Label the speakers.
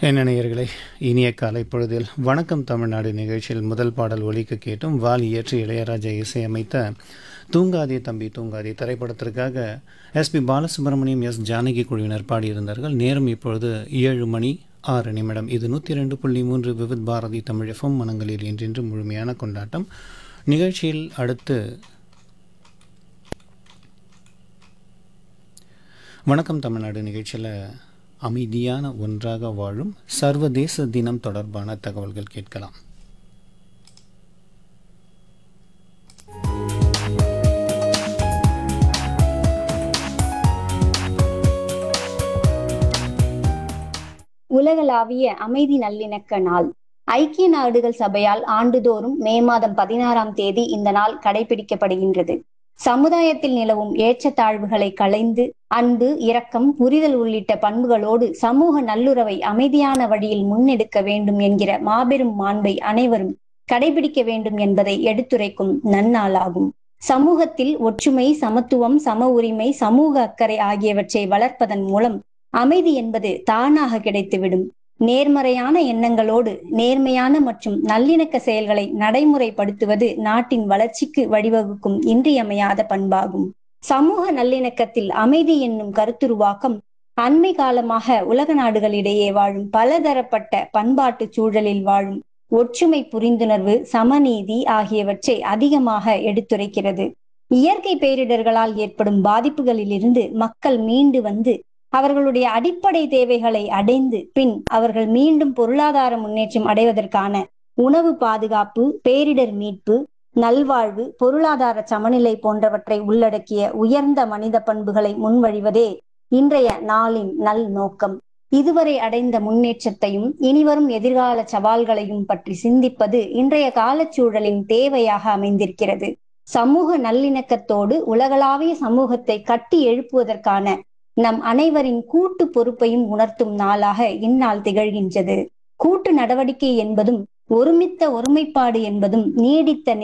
Speaker 1: என்ன நேயர்களே இனிய காலை பொழுதில் வணக்கம் தமிழ்நாடு நிகழ்ச்சியில் முதல் பாடல் ஒலிக்க கேட்டும் வால் இயற்றி இளையராஜா இசையமைத்த தூங்காதே தம்பி தூங்காதே திரைப்படத்திற்காக எஸ்பி பாலசுப்ரமணியம் எஸ் ஜானகி குழுவினர் பாடியிருந்தார்கள் நேரம் இப்பொழுது ஏழு மணி ஆறு நிமிடம் இது நூற்றி ரெண்டு புள்ளி மூன்று விவித் பாரதி தமிழ் எஃப்எம் மனங்களில் என்றென்று முழுமையான கொண்டாட்டம் நிகழ்ச்சியில் அடுத்து வணக்கம் தமிழ்நாடு நிகழ்ச்சியில் அமைதியான ஒன்றாக வாழும் சர்வதேச தினம் தொடர்பான தகவல்கள் கேட்கலாம்
Speaker 2: உலகளாவிய அமைதி நல்லிணக்க நாள் ஐக்கிய நாடுகள் சபையால் ஆண்டுதோறும் மே மாதம் பதினாறாம் தேதி இந்த நாள் கடைபிடிக்கப்படுகின்றது சமுதாயத்தில் நிலவும் ஏற்றத்தாழ்வுகளை களைந்து அன்பு இரக்கம் புரிதல் உள்ளிட்ட பண்புகளோடு சமூக நல்லுறவை அமைதியான வழியில் முன்னெடுக்க வேண்டும் என்கிற மாபெரும் மாண்பை அனைவரும் கடைபிடிக்க வேண்டும் என்பதை எடுத்துரைக்கும் நன்னாளாகும் சமூகத்தில் ஒற்றுமை சமத்துவம் சம உரிமை சமூக அக்கறை ஆகியவற்றை வளர்ப்பதன் மூலம் அமைதி என்பது தானாக கிடைத்துவிடும் நேர்மறையான எண்ணங்களோடு நேர்மையான மற்றும் நல்லிணக்க செயல்களை நடைமுறைப்படுத்துவது நாட்டின் வளர்ச்சிக்கு வழிவகுக்கும் இன்றியமையாத பண்பாகும் சமூக நல்லிணக்கத்தில் அமைதி என்னும் கருத்துருவாக்கம் அண்மை காலமாக உலக நாடுகளிடையே வாழும் பலதரப்பட்ட பண்பாட்டு சூழலில் வாழும் ஒற்றுமை புரிந்துணர்வு சமநீதி ஆகியவற்றை அதிகமாக எடுத்துரைக்கிறது இயற்கை பேரிடர்களால் ஏற்படும் பாதிப்புகளிலிருந்து மக்கள் மீண்டு வந்து அவர்களுடைய அடிப்படை தேவைகளை அடைந்து பின் அவர்கள் மீண்டும் பொருளாதார முன்னேற்றம் அடைவதற்கான உணவு பாதுகாப்பு பேரிடர் மீட்பு நல்வாழ்வு பொருளாதார சமநிலை போன்றவற்றை உள்ளடக்கிய உயர்ந்த மனித பண்புகளை முன்வழிவதே இன்றைய நாளின் நல் நோக்கம் இதுவரை அடைந்த முன்னேற்றத்தையும் இனிவரும் எதிர்கால சவால்களையும் பற்றி சிந்திப்பது இன்றைய காலச்சூழலின் தேவையாக அமைந்திருக்கிறது சமூக நல்லிணக்கத்தோடு உலகளாவிய சமூகத்தை கட்டி எழுப்புவதற்கான நம் அனைவரின் கூட்டு பொறுப்பையும் உணர்த்தும் நாளாக இந்நாள் திகழ்கின்றது கூட்டு நடவடிக்கை என்பதும் ஒருமித்த ஒருமைப்பாடு என்பதும் நீடித்த